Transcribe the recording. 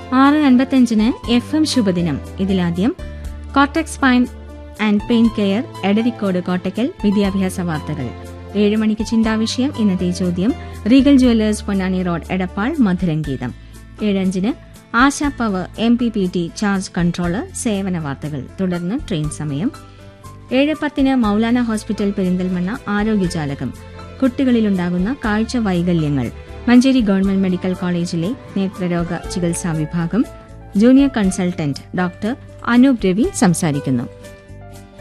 ആറ് അൻപത്തഞ്ചിന് എഫ് എം ശുഭദിനം ഇതിലാദ്യം cortex spine and pain care Edarikode Kottakkal വിദ്യാഭ്യാസ വാർത്തകൾ ഏഴ് മണിക്ക് ചിന്താവിഷയം ഇന്നത്തെ ചോദ്യം Regal Jewellers Ponnani road Edappal മധുരംഗീതം ഏഴഞ്ചിന് Asha power M P P T charge controller സേവന വാർത്തകൾ തുടർന്ന് ട്രെയിൻ സമയം ഏഴ് പത്തിന് മൌലാന ഹോസ്പിറ്റൽ പെരിന്തൽമണ്ണ ആരോഗ്യജാലകം കുട്ടികളിലുണ്ടാകുന്ന കാഴ്ച വൈകല്യങ്ങൾ മഞ്ചേരി ഗവൺമെന്റ് മെഡിക്കൽ കോളേജിലെ നേത്രരോഗ ചികിത്സാ വിഭാഗം junior consultant doctor Anoop Ravi സംസാരിക്കുന്നു